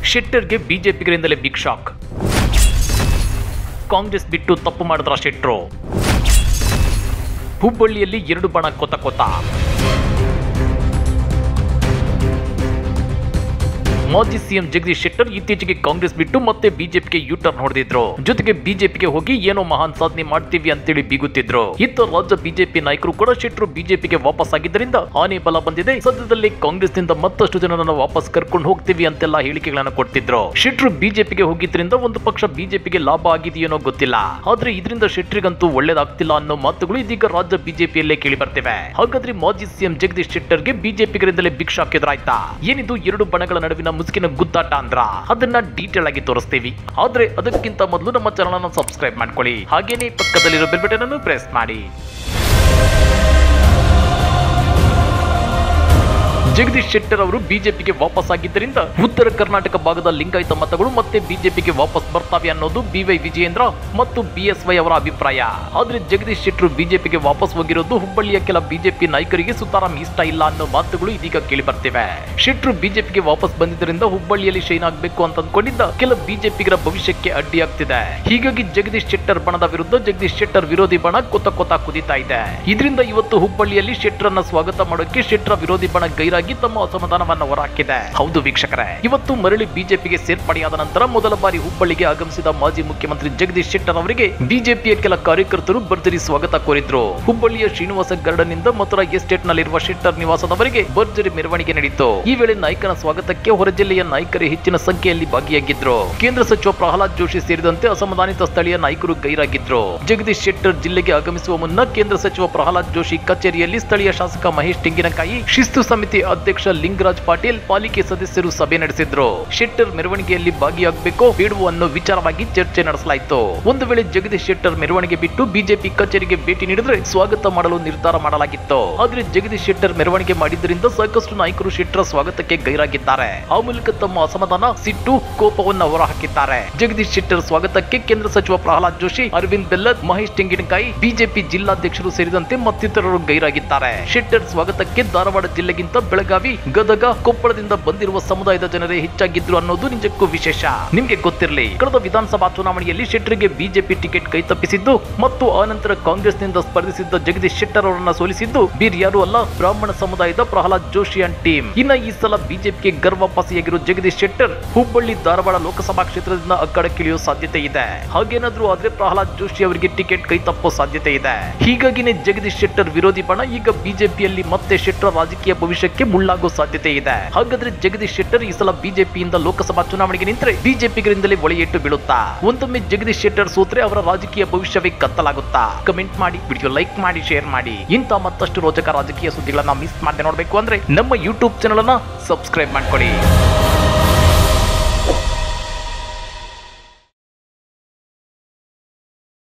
ಶೆಟ್ಟರ್ಗೆ ಬಿಜೆಪಿಗರಿಂದಲೇ big shock Congress ಬಿಟ್ಟು ತಪ್ಪು ಮಾಡಿದ್ರ ಶೆಟ್ರು ಹುಬ್ಬಳ್ಳಿಯಲ್ಲಿ ಎರಡು ಬಣ ಕೊತ ಕೊತ ಮಾಜಿ ಸಿಎಂ ಜಗದೀಶ್ ಶೆಟ್ಟರ್ ಇತ್ತೀಚೆಗೆ ಕಾಂಗ್ರೆಸ್ ಬಿಟ್ಟು ಮತ್ತೆ ಬಿಜೆಪಿಗೆ ಯೂ ಟರ್ನ್ ಹೊಡೆದಿದ್ರು ಜೊತೆಗೆ ಬಿಜೆಪಿಗೆ ಹೋಗಿ ಏನೋ ಮಹಾನ್ ಸಾಧನೆ ಮಾಡ್ತೀವಿ ಅಂತೇಳಿ ಬೀಗುತ್ತಿದ್ರು ಇತ್ತ ರಾಜ್ಯ ಬಿಜೆಪಿ ನಾಯಕರು ಕೂಡ ಶೆಟ್ಟರು ಬಿಜೆಪಿಗೆ ವಾಪಸ್ ಆಗಿದ್ದರಿಂದ ಆನೆ ಬಲ ಬಂದಿದೆ ಸದ್ಯದಲ್ಲಿ ಕಾಂಗ್ರೆಸ್ನಿಂದ ಮತ್ತಷ್ಟು ಜನರನ್ನ ವಾಪಸ್ ಕರ್ಕೊಂಡು ಹೋಗ್ತೀವಿ ಅಂತೆಲ್ಲ ಹೇಳಿಕೆಗಳನ್ನ ಕೊಡ್ತಿದ್ರು ಶೆಟ್ರು ಬಿಜೆಪಿಗೆ ಹೋಗಿದ್ರಿಂದ ಒಂದು ಪಕ್ಷ ಬಿಜೆಪಿಗೆ ಲಾಭ ಆಗಿದೆಯೇನೋ ಗೊತ್ತಿಲ್ಲ ಆದ್ರೆ ಇದರಿಂದ ಶೆಟ್ರಿಗಂತೂ ಒಳ್ಳೇದಾಗ್ತಿಲ್ಲ ಅನ್ನೋ ಮಾತುಗಳು ಇದೀಗ ರಾಜ್ಯ ಬಿಜೆಪಿಯಲ್ಲೇ ಕೇಳಿ ಬರ್ತಿವೆ ಹಾಗಾದ್ರೆ ಮಾಜಿ ಸಿಎಂ ಜಗದೀಶ್ ಶೆಟ್ಟರ್ಗೆ ಬಿಜೆಪಿಗರಿಂದಲೇ ಭಿಕ್ಷಾ ಎದುರಾಯ್ತಾ ಏನಿದು ಎರಡು ಬಣಗಳ ನಡುವಿನ ಮುಸುಕಿನ ಗುದ್ದಾಟ ಅಂದ್ರ ಅದನ್ನ ಡೀಟೇಲ್ ಆಗಿ ತೋರಿಸ್ತೀವಿ ಆದ್ರೆ ಅದಕ್ಕಿಂತ ಮೊದಲು ನಮ್ಮ ಚಾನಲ್ ಅನ್ನು ಸಬ್ಸ್ಕ್ರೈಬ್ ಮಾಡ್ಕೊಳ್ಳಿ ಹಾಗೇನೇ ಪಕ್ಕದಲ್ಲಿರೋ ಬೆಲ್ ಬಟನ್ ಅನ್ನು ಪ್ರೆಸ್ ಮಾಡಿ ಜಗದೀಶ್ ಶೆಟ್ಟರ್ ಅವರು ಬಿಜೆಪಿಗೆ ವಾಪಸ್ ಆಗಿದ್ದರಿಂದ ಉತ್ತರ ಕರ್ನಾಟಕ ಭಾಗದ ಲಿಂಗಾಯತ ಮತಗಳು ಮತ್ತೆ ಬಿಜೆಪಿಗೆ ವಾಪಸ್ ಬರ್ತಾವೆ ಅನ್ನೋದು ಬಿವೈ ವಿಜಯೇಂದ್ರ ಮತ್ತು ಬಿಎಸ್ವೈ ಅವರ ಅಭಿಪ್ರಾಯ ಆದ್ರೆ ಜಗದೀಶ್ ಶೆಟ್ಟರು ಬಿಜೆಪಿಗೆ ವಾಪಸ್ ಹೋಗಿರೋದು ಹುಬ್ಬಳ್ಳಿಯ ಕೆಲ ಬಿಜೆಪಿ ನಾಯಕರಿಗೆ ಸುತಾರಾಮ್ ಇಷ್ಟ ಇಲ್ಲ ಅನ್ನೋ ಮಾತುಗಳು ಇದೀಗ ಕೇಳಿ ಬರ್ತಿವೆ ಶೆಟ್ಟರು ಬಿಜೆಪಿಗೆ ವಾಪಸ್ ಬಂದಿದ್ದರಿಂದ ಹುಬ್ಬಳ್ಳಿಯಲ್ಲಿ ಶೈನ್ ಆಗ್ಬೇಕು ಅಂತ ಅಂದ್ಕೊಂಡಿದ್ದ ಕೆಲ ಬಿಜೆಪಿಗರ ಭವಿಷ್ಯಕ್ಕೆ ಅಡ್ಡಿಯಾಗ್ತಿದೆ ಹೀಗಾಗಿ ಜಗದೀಶ್ ಶೆಟ್ಟರ್ ಬಣದ ವಿರುದ್ಧ ಜಗದೀಶ್ ಶೆಟ್ಟರ್ ವಿರೋಧಿ ಬಣ ಕೊತ್ತ ಕೊತ್ತ ಕುದಿತಾ ಇದೆ ಇದರಿಂದ ಇವತ್ತು ಹುಬ್ಬಳ್ಳಿಯಲ್ಲಿ ಶೆಟ್ಟರನ್ನ ಸ್ವಾಗತ ಮಾಡೋಕೆ ಶೆಟ್ಟರ ವಿರೋಧಿ ಬಣ ಗೈರಾಗಿ ತಮ್ಮ ಅಸಮಾಧಾನವನ್ನ ಹೊರಹಾಕಿದೆ ಹೌದು ವೀಕ್ಷಕರೇ ಇವತ್ತು ಮರಳಿ ಬಿಜೆಪಿಗೆ ಸೇರ್ಪಡೆಯಾದ ನಂತರ ಮೊದಲ ಬಾರಿ ಹುಬ್ಬಳ್ಳಿಗೆ ಆಗಮಿಸಿದ ಮಾಜಿ ಮುಖ್ಯಮಂತ್ರಿ ಜಗದೀಶ್ ಶೆಟ್ಟರ್ ಅವರಿಗೆ ಬಿಜೆಪಿಯ ಕೆಲ ಕಾರ್ಯಕರ್ತರು ಭರ್ಜರಿ ಸ್ವಾಗತ ಕೋರಿದ್ರು ಹುಬ್ಬಳ್ಳಿಯ ಶ್ರೀನಿವಾಸ ಗಾರ್ಡನ್ ನಿಂದ ಮಥುರಾ ಎಸ್ಟೇಟ್ ನಲ್ಲಿರುವ ಶೆಟ್ಟರ್ ನಿವಾಸದವರೆಗೆ ಭರ್ಜರಿ ಮೆರವಣಿಗೆ ನಡೆಯಿತು ಈ ವೇಳೆ ನಾಯಕನ ಸ್ವಾಗತಕ್ಕೆ ಹೊರ ಜಿಲ್ಲೆಯ ನಾಯಕರೇ ಹೆಚ್ಚಿನ ಸಂಖ್ಯೆಯಲ್ಲಿ ಭಾಗಿಯಾಗಿದ್ರು ಕೇಂದ್ರ ಸಚಿವ ಪ್ರಹ್ಲಾದ್ ಜೋಶಿ ಸೇರಿದಂತೆ ಅಸಮಾಧಾನಿತ ಸ್ಥಳೀಯ ನಾಯಕರು ಗೈರಾಗಿದ್ರು ಜಗದೀಶ್ ಶೆಟ್ಟರ್ ಜಿಲ್ಲೆಗೆ ಆಗಮಿಸುವ ಮುನ್ನ ಕೇಂದ್ರ ಸಚಿವ ಪ್ರಹ್ಲಾದ್ ಜೋಶಿ ಕಚೇರಿಯಲ್ಲಿ ಸ್ಥಳೀಯ ಶಾಸಕ ಮಹೇಶ್ ತೆಂಗಿನಕಾಯಿ ಶಿಸ್ತು ಸಮಿತಿ ಅಧ್ಯಕ್ಷ ಲಿಂಗರಾಜ್ ಪಾಟೀಲ್ ಪಾಲಿಕೆ ಸದಸ್ಯರು ಸಭೆ ನಡೆಸಿದ್ರು ಶೆಟ್ಟರ್ ಮೆರವಣಿಗೆಯಲ್ಲಿ ಭಾಗಿಯಾಗಬೇಕೋ ಬೇಡವೋ ಅನ್ನೋ ವಿಚಾರವಾಗಿ ಚರ್ಚೆ ನಡೆಸಲಾಯಿತು ಒಂದು ವೇಳೆ ಜಗದೀಶ್ ಶೆಟ್ಟರ್ ಮೆರವಣಿಗೆ ಬಿಟ್ಟು ಬಿಜೆಪಿ ಕಚೇರಿಗೆ ಭೇಟಿ ನೀಡಿದ್ರೆ ಸ್ವಾಗತ ಮಾಡಲು ನಿರ್ಧಾರ ಮಾಡಲಾಗಿತ್ತು ಆದ್ರೆ ಜಗದೀಶ್ ಶೆಟ್ಟರ್ ಮೆರವಣಿಗೆ ಮಾಡಿದ್ದರಿಂದ ಸಾಕಷ್ಟು ನಾಯಕರು ಶೆಟ್ಟರ್ ಸ್ವಾಗತಕ್ಕೆ ಗೈರಾಗಿದ್ದಾರೆ ಆ ಮೂಲಕ ತಮ್ಮ ಅಸಮಾಧಾನ ಸಿಟ್ಟು ಕೋಪವನ್ನ ಹೊರಹಾಕಿದ್ದಾರೆ ಜಗದೀಶ್ ಶೆಟ್ಟರ್ ಸ್ವಾಗತಕ್ಕೆ ಕೇಂದ್ರ ಸಚಿವ ಪ್ರಹ್ಲಾದ್ ಜೋಶಿ ಅರವಿಂದ್ ಬೆಲ್ಲದ್ ಮಹೇಶ್ ತೆಂಗಿನಕಾಯಿ ಬಿಜೆಪಿ ಜಿಲ್ಲಾಧ್ಯಕ್ಷರು ಸೇರಿದಂತೆ ಮತ್ತಿತರರು ಗೈರಾಗಿದ್ದಾರೆ ಶೆಟ್ಟರ್ ಸ್ವಾಗತಕ್ಕೆ ಧಾರವಾಡ ಜಿಲ್ಲೆಗಿಂತ ಬೆಳಗಾವಿ ಗದಗ ಕೊಪ್ಪಳದಿಂದ ಬಂದಿರುವ ಸಮುದಾಯದ ಜನರೇ ಹೆಚ್ಚಾಗಿದ್ರು ಅನ್ನೋದು ನಿಜಕ್ಕೂ ವಿಶೇಷ ನಿಮ್ಗೆ ಗೊತ್ತಿರಲಿ ಕಳೆದ ವಿಧಾನಸಭಾ ಚುನಾವಣೆಯಲ್ಲಿ ಶೆಟ್ಟರ್ಗೆ ಬಿಜೆಪಿ ಟಿಕೆಟ್ ಕೈ ತಪ್ಪಿಸಿದ್ದು ಮತ್ತು ಆನಂತರ ಕಾಂಗ್ರೆಸ್ನಿಂದ ಸ್ಪರ್ಧಿಸಿದ್ದ ಜಗದೀಶ್ ಶೆಟ್ಟರ್ ಅವರನ್ನ ಸೋಲಿಸಿದ್ದು ಬೀರ್ ಯಾರು ಅಲ್ಲ ಬ್ರಾಹ್ಮಣ ಸಮುದಾಯದ ಪ್ರಹ್ಲಾದ್ ಜೋಶಿ ಅಂಡ್ ಟೀಮ್ ಇನ್ನ ಈ ಸಲ ಬಿಜೆಪಿಗೆ ಗರ್ವಪಾಸಿಯಾಗಿರೋ ಜಗದೀಶ್ ಶೆಟ್ಟರ್ ಹುಬ್ಬಳ್ಳಿ ಧಾರವಾಡ ಲೋಕಸಭಾ ಕ್ಷೇತ್ರದಿಂದ ಅಕ್ಕಡಕ್ಕಿಳಿಯೋ ಸಾಧ್ಯತೆ ಇದೆ ಹಾಗೇನಾದ್ರೂ ಆದ್ರೆ ಪ್ರಹ್ಲಾದ್ ಜೋಶಿ ಅವರಿಗೆ ಟಿಕೆಟ್ ಕೈ ತಪ್ಪೋ ಸಾಧ್ಯತೆ ಇದೆ ಹೀಗಾಗಿನೇ ಜಗದೀಶ್ ಶೆಟ್ಟರ್ ವಿರೋಧಿ ಬಣ ಈಗ ಬಿಜೆಪಿಯಲ್ಲಿ ಮತ್ತೆ ಶೆಟ್ಟರ್ ರಾಜಕೀಯ ಭವಿಷ್ಯಕ್ಕೆ ಮುಳ್ಳಾಗೋ ಸಾಧ್ಯತೆ ಇದೆ ಹಾಗಾದ್ರೆ ಜಗದೀಶ್ ಶೆಟ್ಟರ್ ಈ ಸಲ ಬಿಜೆಪಿಯಿಂದ ಲೋಕಸಭಾ ಚುನಾವಣೆಗೆ ನಿಂತರೆ ಬಿಜೆಪಿಗರಿಂದಲೇ ಒಳೆಯೇಟು ಬೀಳುತ್ತಾ ಒಂದೊಮ್ಮೆ ಜಗದೀಶ್ ಶೆಟ್ಟರ್ ಸೋತ್ರೆ ಅವರ ರಾಜಕೀಯ ಭವಿಷ್ಯವೇ ಕತ್ತಲಾಗುತ್ತಾ ಕಮೆಂಟ್ ಮಾಡಿ ವಿಡಿಯೋ ಲೈಕ್ ಮಾಡಿ ಶೇರ್ ಮಾಡಿ ಇಂಥ ಮತ್ತಷ್ಟು ರೋಚಕ ರಾಜಕೀಯ ಸುದ್ದಿಗಳನ್ನ ಮಿಸ್ ಮಾಡದೆ ನೋಡಬೇಕು ಅಂದ್ರೆ ನಮ್ಮ ಯೂಟ್ಯೂಬ್ ಚಾನಲ್ ಅನ್ನ ಸಬ್ಸ್ಕ್ರೈಬ್ ಮಾಡ್ಕೊಳ್ಳಿ